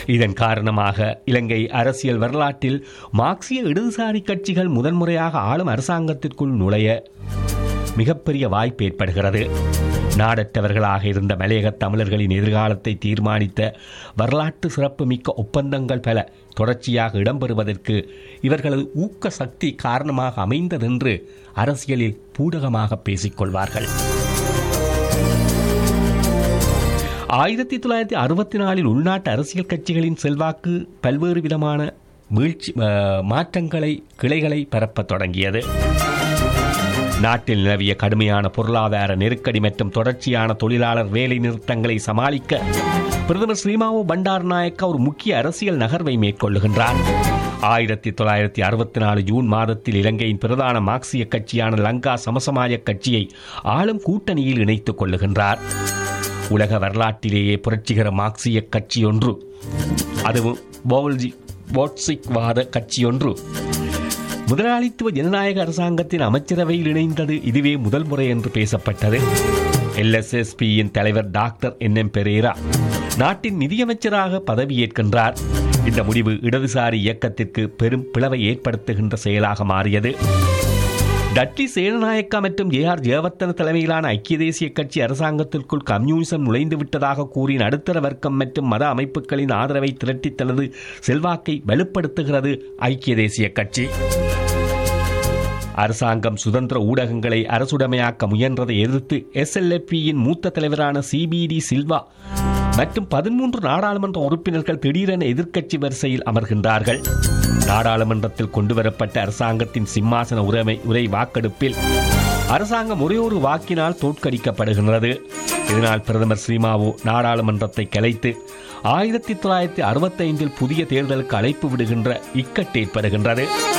இதன் காரணமாக இலங்கை அரசியல் வரலாற்றில் மார்க்சிய இடதுசாரி கட்சிகள் முதன்முறையாக ஆளும் அரசாங்கத்திற்குள் நுழைய மிகப்பெரிய வாய்ப்பு ஏற்படுகிறது நாடற்றவர்களாக இருந்த மலையக தமிழர்களின் எதிர்காலத்தை தீர்மானித்த வரலாற்று சிறப்புமிக்க ஒப்பந்தங்கள் பல தொடர்ச்சியாக இடம்பெறுவதற்கு இவர்களது ஊக்க சக்தி காரணமாக அமைந்ததென்று அரசியலில் பூடகமாக பேசிக்கொள்வார்கள் ஆயிரத்தி தொள்ளாயிரத்தி அறுபத்தி நாலில் உள்நாட்டு அரசியல் கட்சிகளின் செல்வாக்கு பல்வேறு விதமான வீழ்ச்சி அஹ், மாற்றங்களை கிளைகளை பரப்பத் தொடங்கியது நாட்டில் நிலவிய கடுமையான பொருளாதார நெருக்கடி மற்றும் தொடர்ச்சியான தொழிலாளர் வேலை நிறுத்தங்களை சமாளிக்க பிரதமர் ஸ்ரீமாவோ பண்டார் நாயக்கா ஒரு முக்கிய அரசியல் நகர்வை மேற்கொள்ளுகின்றார் ஆயிரத்தி தொள்ளாயிரத்தி அறுபத்தி நாலு ஜூன் மாதத்தில் இலங்கையின் பிரதான மார்க்சிய கட்சியான லங்கா சமசமாஜ கட்சியை ஆளும் கூட்டணியில் இணைத்துக் கொள்ளுகின்றார் உலக வரலாற்றிலேயே புரட்சிகர மார்க்சிய கட்சியொன்று அதுவும் போல்ஜி போட்சிக்வாத கட்சியொன்று முதலாளித்துவ ஜனநாயக அரசாங்கத்தின் அமைச்சரவையில் இணைந்தது இதுவே முதல் முறை என்று பேசப்பட்டது எல்எஸ்எஸ்பியின் தலைவர் டாக்டர் என் எம் பெரேரா நாட்டின் நிதியமைச்சராக பதவியேற்கின்றார் இந்த முடிவு இடதுசாரி இயக்கத்திற்கு பெரும் பிளவை ஏற்படுத்துகின்ற செயலாக மாறியது டட்லி சேனநாயக்கா மற்றும் ஏ ஆர் ஜெயவர்த்தன தலைமையிலான ஐக்கிய தேசிய கட்சி அரசாங்கத்திற்குள் கம்யூனிசம் நுழைந்து விட்டதாக கூறி நடுத்தர வர்க்கம் மற்றும் மத அமைப்புகளின் ஆதரவை திரட்டி தனது செல்வாக்கை வலுப்படுத்துகிறது ஐக்கிய தேசிய கட்சி அரசாங்கம் சுதந்திர ஊடகங்களை அரசுடைமையாக்க முயன்றதை எதிர்த்து எஸ்எல்எப்பியின் மூத்த தலைவரான சிபிடி சில்வா மற்றும் பதிமூன்று நாடாளுமன்ற உறுப்பினர்கள் திடீரென எதிர்க்கட்சி வரிசையில் அமர்கின்றார்கள் நாடாளுமன்றத்தில் கொண்டுவரப்பட்ட அரசாங்கத்தின் சிம்மாசன உரிமை உரை வாக்கெடுப்பில் அரசாங்கம் ஒரே ஒரு வாக்கினால் தோற்கடிக்கப்படுகின்றது இதனால் பிரதமர் ஸ்ரீமாவோ நாடாளுமன்றத்தை கலைத்து ஆயிரத்தி தொள்ளாயிரத்தி அறுபத்தைந்தில் புதிய தேர்தலுக்கு அழைப்பு விடுகின்ற இக்கட்டு ஏற்படுகின்றது